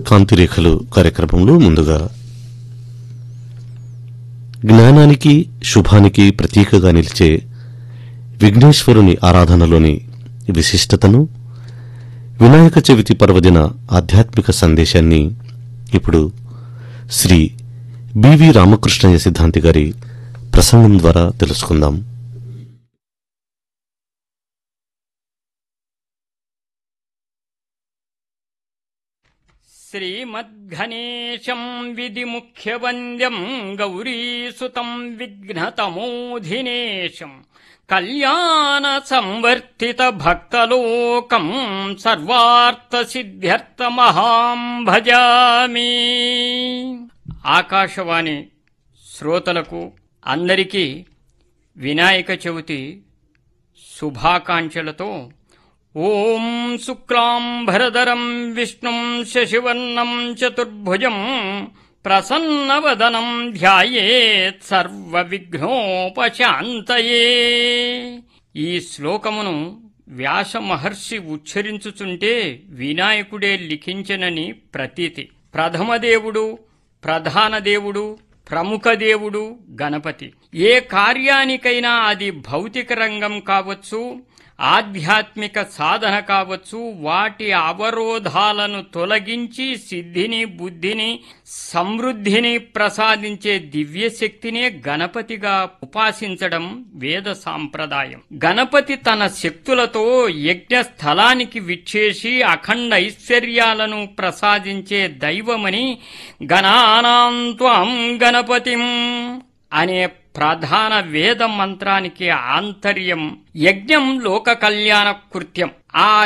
కాంతిరేఖలు కార్యక్రమంలో ముందుగా జ్ఞానానికి శుభానికి ప్రతీకగా నిలిచే విఘ్నేశ్వరుని ఆరాధనలోని విశిష్టతను వినాయక చవితి పర్వదిన ఆధ్యాత్మిక సందేశాన్ని ఇప్పుడు శ్రీ బివి రామకృష్ణయ్య సిద్ధాంతి గారి ప్రసంగం ద్వారా తెలుసుకుందాం శ్రీమద్ఘనేశం విధిముఖ్యవంద్యం గౌరీసుతం విఘ్నతమోధినేశం కళ్యాణ సంవర్తిత భక్తలోకం సర్వార్థ సిద్ధ్యర్థమహాం భజామి ఆకాశవాణి శ్రోతలకు అందరికీ వినాయక చవితి శుభాకాంక్షలతో ఓం శుక్లాంబరధరం విష్ణుం శశివర్ణం చతుర్భుజం ప్రసన్నవదనం ధ్యాయేత్ సర్వవిఘ్నోపశాంతయే ఈ శ్లోకమును వ్యాస మహర్షి ఉచ్చరించుచుంటే వినాయకుడే లిఖించనని ప్రతీతి ప్రథమ దేవుడు ప్రధాన దేవుడు ప్రముఖ దేవుడు గణపతి ఏ కార్యానికైనా అది భౌతిక రంగం కావచ్చు ఆధ్యాత్మిక సాధన కావచ్చు వాటి అవరోధాలను తొలగించి సిద్ధిని బుద్ధిని సమృద్ధిని ప్రసాదించే దివ్య శక్తినే గణపతిగా ఉపాసించడం వేద సాంప్రదాయం గణపతి తన శక్తులతో యజ్ఞ స్థలానికి విచ్చేసి అఖండ ఐశ్వర్యాలను ప్రసాదించే దైవమని గణానాంత్వం గణపతిం అనే ప్రధాన వేద మంత్రానికి ఆంతర్యం యజ్ఞం లోక కళ్యాణ కృత్యం ఆ